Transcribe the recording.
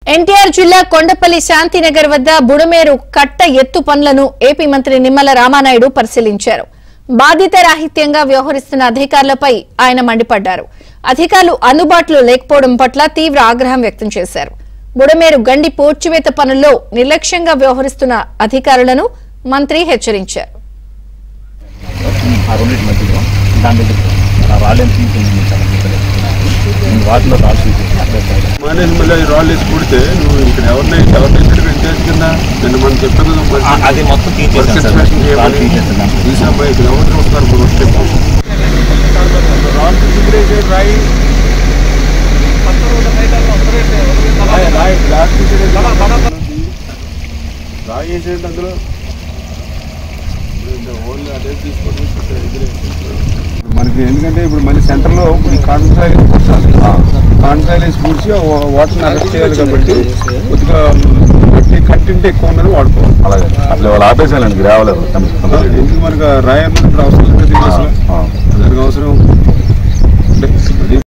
ఎన్టీఆర్ జిల్లా కొండపల్లి శాంతినగర్ వద్ద బుడమేరు కట్ట ఎత్తు పనులను ఏపీ మంత్రి నిమ్మల రామానాయుడు పరిశీలించారు బాధిత రాహిత్యంగా వ్యవహరిస్తున్న అధికారులపై ఆయన మండిపడ్డారు అధికారులు అందుబాటులో లేకపోవడం పట్ల తీవ్ర ఆగ్రహం వ్యక్తం చేశారు బుడమేరు గండి పూడ్చివేత పనుల్లో నిర్లక్ష్యంగా వ్యవహరిస్తున్న అధికారులను మంత్రి హెచ్చరించారు ఆ రెండింటి మధ్యలో దాని దగ్గర ఆ రాళ్ళు ఎంత ఉంటుంది చాలా పెద్దది. నేను వాటిలో రాళ్ళు తీసుకుంటాను మానేసి మళ్ళీ రాళ్ళు వేసి పుడితే నువ్వు ఇక్కడ ఎవరినైతే ఎవరినైతే వెంకటేష్ కింద నిన్న మనం చెప్పాను కదా మరి. ఆ- అది మొత్తం తీసేసాను వర్క్ సార్. ఇన్స్పెక్షన్ రాళ్ళు చేయమని. తీసేసాను దాంట్లో. తీసామా ఇక్కడ ఎవరు వస్తారు ఇప్పుడు వస్తే రాళ్ళు తీసిగ్రేసి రాయి రాయి, రాయి, బ్లాక్ తీసేది. రాయి వేసేయండి అందులో ఓన్లీ అదే తీసుకొని ఇక్కడ ఎగిరేసి. మనకి ఎందుకంటే ఇప్పుడు మళ్ళీ సెంటర్లో ఇప్పుడు ఈ కాన్సైల్ కూర్చాలి కాన్సైల్ వేసి కూర్చి వాటర్ అరెస్ట్ చేయాలి కాబట్టి కొద్దిగా మట్టి కంటెంట్ ఎక్కువ ఉందని వాడుకోవాలి అలాగే అట్లా వాళ్ళు ఆపేసానండి రావాలి ఎందుకు మనకు రాయర్ ఇప్పుడు అవసరం లేదు అసలు